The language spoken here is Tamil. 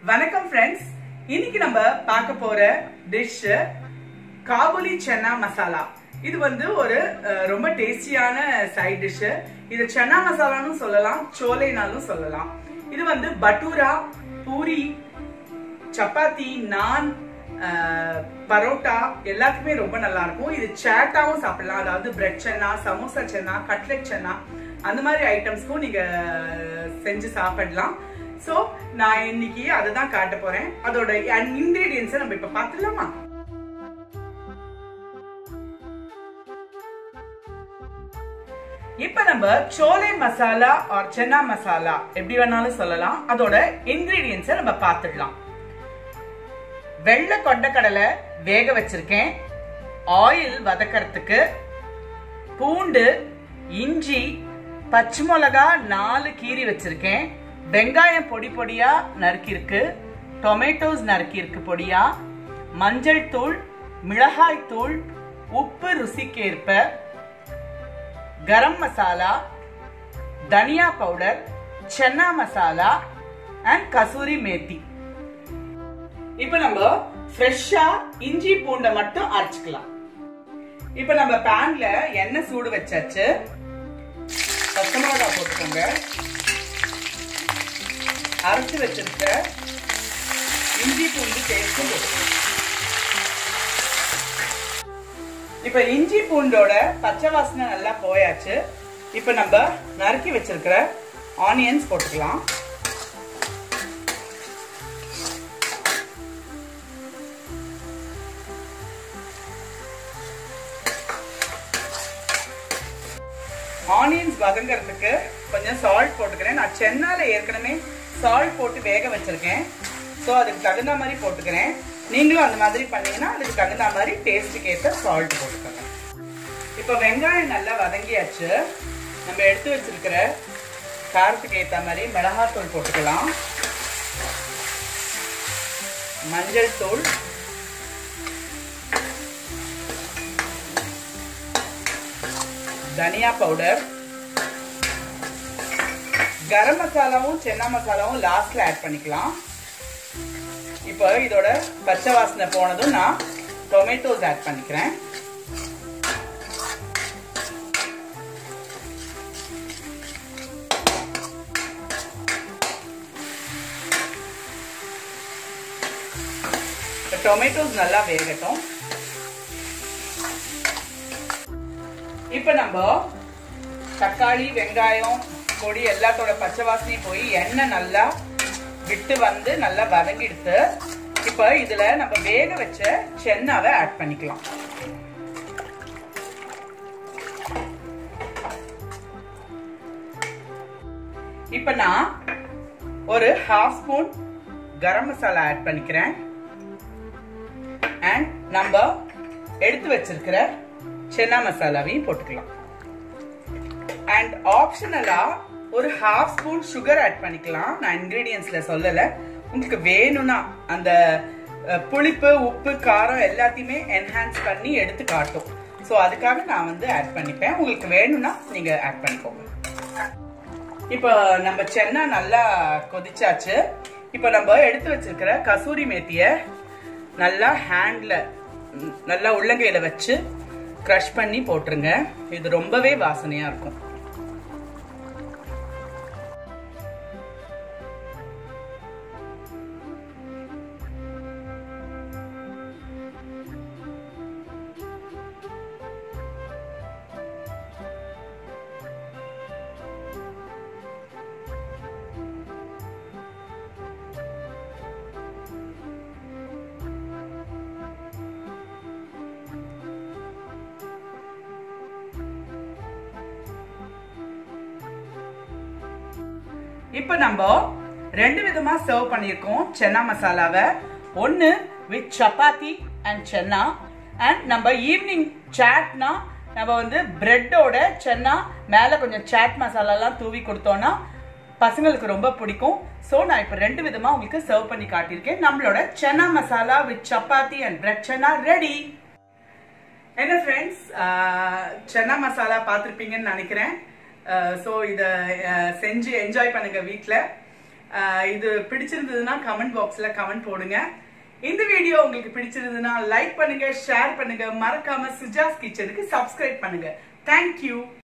வணக்கம் ஃப்ரெண்ட்ஸ் இன்னைக்கு நம்ம பார்க்க போற டிஷ் காபுலி சன்னா மசாலா இது வந்து ஒரு அஹ், ரொம்ப டேஸ்டியான சைட் டிஷ் இது சன்னா மசாலான்னு சொல்லலாம் சோலைனாலும் சொல்லலாம் இது வந்து பட்டூரா பூரி சப்பாத்தி நான் அஹ், பரோட்டா எல்லாத்துக்குமே ரொம்ப நல்லா இருக்கும் இது சேட்டாவும் சாப்பிடலாம் அதாவது பிரெட் சன்னா சமோசா சன்னா கட்லெட் சன்னா அந்த மாதிரி ஐட்டம்ஸ்க்கும் நீங்க செஞ்சு சாப்பிடலாம் சோ நான் இன்னைக்கு அதை தான் காட்ட போறேன் அதோட இன்கிரீடியன்ஸை நம்ம இப்ப பார்த்துடலாமா இப்ப நம்ம சோலை மசாலா ஆர் சென்னா மசாலா எப்படி வேணாலும் சொல்லலாம் அதோட இன்கிரீடியன்ஸை நம்ம பார்த்துடலாம் வெள்ளை கொண்டக்கடலை வேக வச்சிருக்கேன் ஆயில் வதக்கறதுக்கு பூண்டு இஞ்சி பச்சை மிளகா நாலு கீரி வச்சிருக்கேன் வெங்காயம் பொடி பொடியா நறுக்கியிருக்கு டொமேட்டோஸ் நறுக்கியிருக்கு பொடியா மஞ்சள் தூள் மிளகாய் தூள் உப்பு ருசிக்கேற்ப கரம் மசாலா தனியா பவுடர் சென்னா மசாலா அண்ட் கசூரி மேத்தி இப்ப நம்ம ஃப்ரெஷ்ஷா இஞ்சி பூண்டை மட்டும் அரைச்சுக்கலாம் இப்ப நம்ம பேன்ல எண்ணெய் சூடு வச்சாச்சு பச்சை மிளகா போட்டுக்கோங்க அரைச்சு வச்சிருக்க இஞ்சி பூண்டு பேஸ்டும் போட்டுக்கோங்க இப்ப இஞ்சி பூண்டோட பச்சை வாசனை நல்லா போயாச்சு இப்ப நம்ம நறுக்கி வச்சிருக்கிற ஆனியன்ஸ் போட்டுக்கலாம் ஆனியன்ஸ் வதங்கறதுக்கு கொஞ்சம் சால்ட் போட்டுக்கிறேன் நான் சென்னால ஏற்கனவே சால்ட் போட்டு வேக வச்சிருக்கேன் ஸோ அதுக்கு தகுந்த மாதிரி போட்டுக்கிறேன் நீங்களும் அந்த மாதிரி பண்ணீங்கன்னா அதுக்கு தகுந்த மாதிரி டேஸ்ட்டுக்கு ஏற்ற சால்ட் போட்டுக்கோங்க இப்போ வெங்காயம் நல்லா வதங்கியாச்சு நம்ம எடுத்து வச்சிருக்கிற காரத்துக்கு ஏற்ற மாதிரி மிளகாத்தூள் போட்டுக்கலாம் மஞ்சள் தூள் தனியா பவுடர் கரம் மசாலாவும் சென்னா மசாலாவும் லாஸ்ட்ல ஆட் பண்ணிக்கலாம் இப்போ இதோட பச்சை வாசனை போனதும் நான் டொமேட்டோஸ் ஆட் பண்ணிக்கிறேன் டொமேட்டோஸ் நல்லா வேகட்டும் இப்ப நம்ம தக்காளி வெங்காயம் பொடி எல்லாத்தோட பச்சை வாசனையும் போய் எண்ணெய் நல்லா விட்டு வந்து நல்லா வதங்கிடுத்து இப்ப இதுல நம்ம வேக வச்ச சென்னாவை ஆட் பண்ணிக்கலாம் இப்ப நான் ஒரு half spoon garam masala add பண்ணிக்கிறேன் அண்ட் நம்ம எடுத்து வச்சிருக்கிற சென்னா மசாலாவையும் போட்டுக்கலாம் அண்ட் ஆப்ஷனலா ஒரு ஹாஃப் ஸ்பூன் சுகர் ஆட் பண்ணிக்கலாம் நான் இன்கிரீடியன்ஸ்ல சொல்லல உங்களுக்கு வேணும்னா அந்த அஹ், புளிப்பு உப்பு காரம் எல்லாத்தையுமே என்ஹான்ஸ் பண்ணி எடுத்து காட்டும் ஸோ அதுக்காக நான் வந்து ஆட் பண்ணிப்பேன் உங்களுக்கு வேணும்னா நீங்க ஆட் பண்ணிக்கோங்க இப்போ நம்ம சென்னா நல்லா கொதிச்சாச்சு இப்போ நம்ம எடுத்து வச்சிருக்கிற கசூரி மேத்திய நல்லா ஹேண்ட்ல நல்லா உள்ளங்கையில வச்சு க்ரஷ் பண்ணி போட்டுருங்க இது ரொம்பவே வாசனையா இருக்கும் இப்போ நம்ம ரெண்டு விதமா சர்வ் பண்ணியிருக்கோம் சென்னா மசாலாவை ஒன்னு with chapati and chana and நம்ம ஈவினிங் சாட்னா நம்ம வந்து பிரெட்டோட சென்னா மேல கொஞ்சம் சாட் மசாலாலாம் தூவி கொடுத்தோம்னா பசங்களுக்கு ரொம்ப பிடிக்கும் ஸோ நான் இப்போ ரெண்டு விதமா உங்களுக்கு சர்வ் பண்ணி காட்டியிருக்கேன் நம்மளோட chana masala with chapati and bread chana ready என்ன ஃப்ரெண்ட்ஸ் சென்னா மசாலா பார்த்துருப்பீங்கன்னு நினைக்கிறேன் ஸோ இதை செஞ்சு என்ஜாய் பண்ணுங்க வீட்டில் ஆஹ் இது பிடிச்சிருந்ததுன்னா கமெண்ட் பாக்ஸ்ல கமெண்ட் போடுங்க இந்த வீடியோ உங்களுக்கு பிடிச்சிருந்ததுன்னா லைக் பண்ணுங்க ஷேர் பண்ணுங்க மறக்காம சுஜாஸ் கிச்சனுக்கு சப்ஸ்கிரைப் பண்ணுங்க தேங்க்யூ